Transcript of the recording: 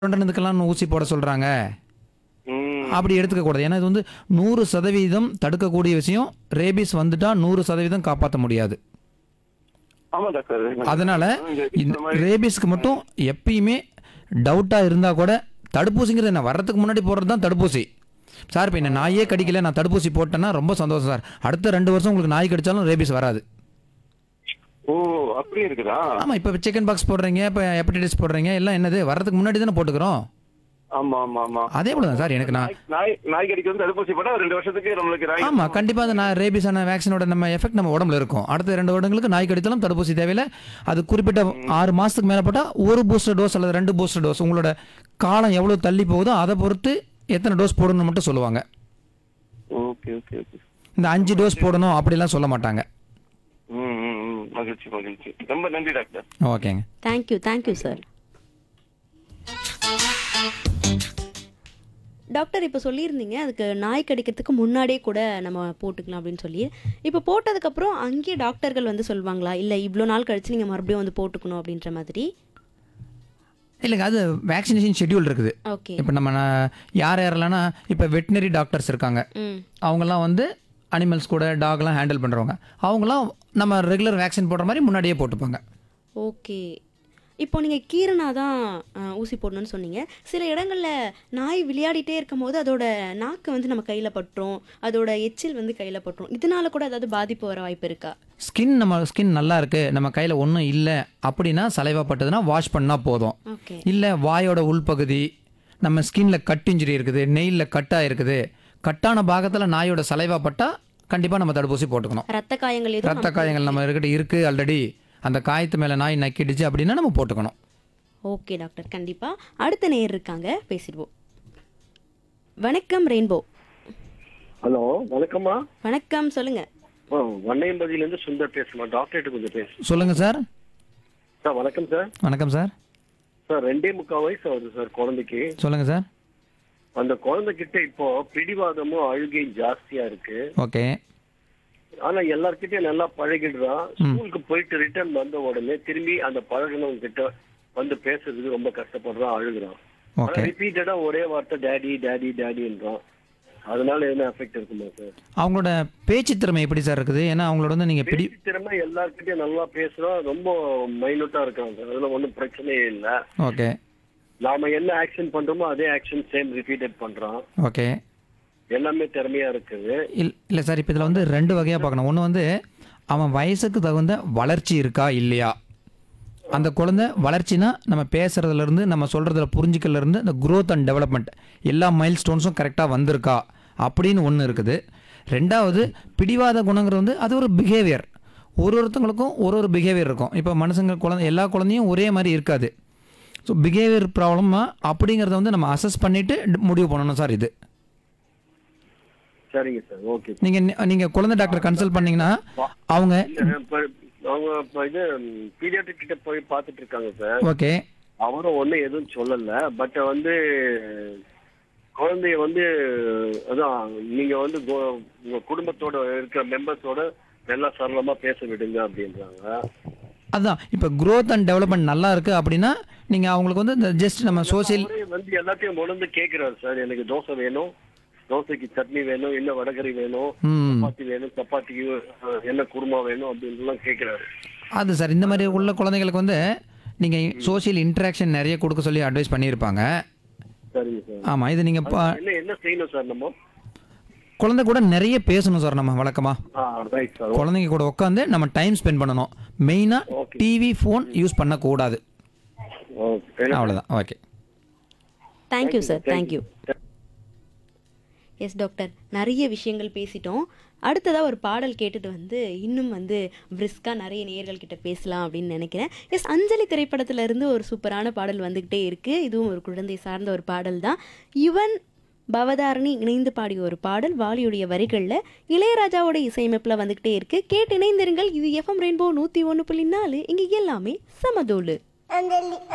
இதுக்கெல்லாம் ஊசி போட சொல்கிறாங்க ம் அப்படி எடுத்துக்க கூடாது ஏன்னா இது வந்து நூறு சதவீதம் தடுக்கக்கூடிய விஷயம் ரேபிஸ் வந்துட்டா நூறு சதவீதம் காப்பாற்ற முடியாது ஆமா டாக்டர் அதனால இந்த இந்த இந்த மாதிரி ரேபிஸ்க்கு மட்டும் எப்பயுமே டவுட்டாக இருந்தால் கூட தடுப்பூசிங்கிறது என்ன வர்றதுக்கு முன்னாடி போடுறது தான் தடுப்பூசி சார் இப்போ என்ன நாயே கடிக்கல நான் தடுப்பூசி போட்டேன்னா ரொம்ப சந்தோஷம் சார் அடுத்த ரெண்டு வருஷம் உங்களுக்கு நாய் கடிச்சாலும் ரேபிஸ் வராது ஓ அப்படி இருக்குதா ஆமாம் இப்போ சிக்கன் பாக்ஸ் போடுறீங்க இப்போ ஹெப்படைட்டிஸ் போடுறீங்க எல்லாம் என்னது வர்றதுக்கு முன்னாடி தானே போட்டுக்கிறோம் ஆமா ஆமா ஆமா அதே போல தான் சார் எனக்கு நான் நாய்- நாய் நாய் கடிக்கு வந்து தடுப்பூசி போட்டா ரெண்டு வருஷத்துக்கு நம்மளுக்கு நாய் ஆமாம் கண்டிப்பாக அந்த நான் ரேபிஸான வேக்சினோட நம்ம எஃபெக்ட் நம்ம உடம்புல இருக்கும் அடுத்த ரெண்டு வருடங்களுக்கு நாய் கடித்தாலும் தடுப்பூசி தேவையில்லை அது குறிப்பிட்ட ஆறு மாதத்துக்கு மேலே போட்டால் ஒரு பூஸ்டர் டோஸ் அல்லது ரெண்டு பூஸ்டர் டோஸ் உங்களோட காலம் எவ்வளோ தள்ளி போகுதோ அதை பொறுத்து எத்தனை டோஸ் போடணும்னு மட்டும் சொல்லுவாங்க ஓகே ஓகே ஓகே இந்த அஞ்சு டோஸ் போடணும் அப்படிலாம் சொல்ல மாட்டாங்க ம் ம் ம் மகிழ்ச்சி மகிழ்ச்சி ரொம்ப நன்றி டாக்டர் ஓகேங்க தேங்க்யூ தேங்க்யூ சார் டாக்டர் இப்போ சொல்லியிருந்தீங்க அதுக்கு நாய் கடிக்கிறதுக்கு முன்னாடியே கூட நம்ம போட்டுக்கலாம் அப்படின்னு சொல்லி இப்போ போட்டதுக்கப்புறம் அங்கேயே டாக்டர்கள் வந்து சொல்லுவாங்களா இல்லை இவ்வளோ நாள் கழிச்சு நீங்கள் மறுபடியும் வந்து போட்டுக்கணும் அப்படின்ற மாதிரி இல்லைங்க அது வேக்சினேஷன் ஷெட்யூல் இருக்குது ஓகே இப்போ நம்ம நான் யார் யாரெல்லாம்னா இப்போ வெட்டினரி டாக்டர்ஸ் இருக்காங்க ம் அவங்கெல்லாம் வந்து அனிமல்ஸ் கூட டாக்லாம் ஹேண்டில் பண்ணுறவங்க அவங்களாம் நம்ம ரெகுலர் வேக்சின் போடுற மாதிரி முன்னாடியே போட்டுப்பாங்க ஓகே இப்போ நீங்கள் கீரனா தான் அஹ், ஊசி போடணும்னு சொன்னீங்க சில இடங்களில் நாய் விளையாடிட்டே இருக்கும்போது அதோட நாக்கு வந்து நம்ம கையில் பட்டுரும் அதோட எச்சில் வந்து கையில் பட்டுரும் இதனால கூட ஏதாவது பாதிப்பு வர வாய்ப்பு இருக்கா ஸ்கின் நம்ம ஸ்கின் நல்லா இருக்கு நம்ம கையில் ஒன்றும் இல்லை அப்படின்னா சலைவா பட்டதுன்னா வாஷ் பண்ணால் போதும் ஓகே இல்லை வாயோட உள்பகுதி நம்ம ஸ்கின்ல கட் இன்ஜுரி இருக்குது நெயிலில் கட்டாக இருக்குது கட்டான பாகத்தில் நாயோட சலைவா பட்டால் கண்டிப்பாக நம்ம தடுப்பூசி போட்டுக்கணும் ரத்த காயங்கள் எதுவும் ரத்த காயங்கள் நம்ம இருக்கிட்ட இருக்குது ஆல்ரெடி அந்த காயத்து மேலே நாய் நக்கிடுச்சு அப்படின்னா நம்ம போட்டுக்கணும் ஓகே டாக்டர் கண்டிப்பாக அடுத்த நேயர் இருக்காங்க பேசிடுவோம் வணக்கம் ரெயின்போ ஹலோ வணக்கம்மா வணக்கம் சொல்லுங்க ஆ, வண்ணையம்பதியிலேருந்து சுந்தர் பேசுமா டாக்டர்கிட்ட கொஞ்சம் பேசு சொல்லுங்கள் சார் சார் வணக்கம் சார் வணக்கம் சார் சார் ரெண்டே முக்கால் வயசு ஆகுது சார் குழந்தைக்கு சொல்லுங்கள் சார் அந்த குழந்தைகிட்ட இப்போ பிடிவாதமும் அழுகையும் ஜாஸ்தியா இருக்கு ஓகே ஆனா எல்லார்கிட்டயும் நல்லா பழகிடுறான் ஸ்கூலுக்கு போயிட்டு ரிட்டர்ன் வந்த உடனே திரும்பி அந்த பழகினவங்க கிட்ட வந்து பேசுறதுக்கு ரொம்ப கஷ்டப்படுறான் அழுகுறான் ஆனா ஓகே ரிப்பீட்டடா ஒரே வார்த்தை டேடி டேடி டேடின்றான் அதனால என்ன எஃபெக்ட் இருக்குமா சார் அவங்களோட பேச்சு திறமை எப்படி சார் இருக்குது ஏன்னா அவங்களோட வந்து நீங்கள் பிடி பேச்சு திறமை எல்லார்கிட்டயும் நல்லா பேசுறான் ரொம்ப மைனூட்டா இருக்கான் சார் அதெல்லாம் ஒன்றும் பிரச்சனையே இல்லை ஓகே நாம என்ன ஆக்ஷன் பண்றோமோ அதே ஆக்ஷன் சேம் ரிப்பீட்டட் பண்றான் ஓகே எல்லாமே திறமையா இருக்குது இல் இல்லை சார் இப்போ இதில் வந்து ரெண்டு வகையாக பார்க்கணும் ஒன்று வந்து அவன் வயசுக்கு தகுந்த வளர்ச்சி இருக்கா இல்லையா அந்த குழந்தை வளர்ச்சினா நம்ம பேசுறதுலேருந்து நம்ம சொல்கிறதுல புரிஞ்சிக்கலேருந்து இந்த growth அண்ட் டெவலப்மெண்ட் எல்லா மைல் ஸ்டோன்ஸும் கரெக்டாக வந்திருக்கா அப்படின்னு ஒன்று இருக்குது ரெண்டாவது பிடிவாத குணங்கிறது வந்து அது ஒரு பிஹேவியர் ஒரு ஒருத்தங்களுக்கும் ஒரு ஒரு பிஹேவியர் இருக்கும் இப்போ மனுஷங்க குழந்தை எல்லா குழந்தையும் ஒரே மாதிரி இருக்காது ஸோ பிஹேவியர் ப்ராப்ளமா அப்படிங்கிறத வந்து நம்ம அசஸ் பண்ணிவிட்டு முடிவு பண்ணணும் சார் இது சரிங்க சார் ஓகே நீங்கள் நீங்கள் குழந்தை டாக்டர் கன்சல்ட் பண்ணீங்கன்னா அவங்க அவங்க இப்ப இது பீடியாட்ரிக் கிட்ட போய் பார்த்துட்டு இருக்காங்க சார் ஓகே அவரும் ஒன்றும் எதுவும் சொல்லல பட் வந்து குழந்தைய வந்து அதான் நீங்க வந்து கோ- உங்க குடும்பத்தோட இருக்கிற மெம்பர்ஸோட நல்லா சரளமா பேச விடுங்க அப்படின்றாங்க அதுதான் இப்போ growth அண்ட் டெவலப்மெண்ட் நல்லா இருக்குது அப்படின்னா நீங்கள் அவங்களுக்கு வந்து இந்த ஜஸ்ட் நம்ம சோசியல் அவரே வந்து எல்லாத்தையும் உணர்ந்து கேட்கிறாரு சார் எனக்கு தோசை வேணும் தோசைக்கு சட்னி வேணும் இல்ல வடகறி வேணும் ம் சப்பாத்தி வேணும் சப்பாத்திக்கு அஹ், என்ன குருமா வேணும் அப்படின்லாம் கேட்கிறாரு அது சார் இந்த மாதிரி உள்ள குழந்தைங்களுக்கு வந்து நீங்கள் சோஷியல் இன்ட்ராக்ஷன் நிறைய கொடுக்க சொல்லி அட்வைஸ் பண்ணியிருப்பாங்க சரிங்க சார் ஆமாம் இது நீங்கள் என்ன என்ன செய்யணும் சார் நம்ம குழந்தை கூட நிறைய பேசணும் சார் நம்ம வழக்கமாக ஆ ரைட் சார் குழந்தைங்க கூட உட்காந்து நம்ம டைம் ஸ்பெண்ட் பண்ணணும் மெயினாக Okay. டிவி ஃபோன் யூஸ் பண்ணக்கூடாது ஓகே அவ்வளோதான் okay thank you sir thank you yes doctor நிறைய விஷயங்கள் பேசிட்டோம் அடுத்ததாக ஒரு பாடல் கேட்டுட்டு வந்து இன்னும் வந்து பிரிஸ்காக நிறைய நேயர்கள் கிட்ட பேசலாம் அப்படின்னு நினைக்கிறேன் எஸ் அஞ்சலி திரைப்படத்துல இருந்து ஒரு சூப்பரான பாடல் வந்துக்கிட்டே இருக்குது இதுவும் ஒரு குழந்தை சார்ந்த ஒரு பாடல் தான் யுவன் பவதாரணி இணைந்து பாடிய ஒரு பாடல் வாலியுடைய வரிகளில் இளையராஜாவோட இசையமைப்பில் வந்துக்கிட்டே இருக்குது கேட்டு இணைந்திருங்கள் இது எஃப்எம் ரெயின்போ நூற்றி ஒன்று புள்ளி நாலு இங்கே எல்லாமே சமதோலு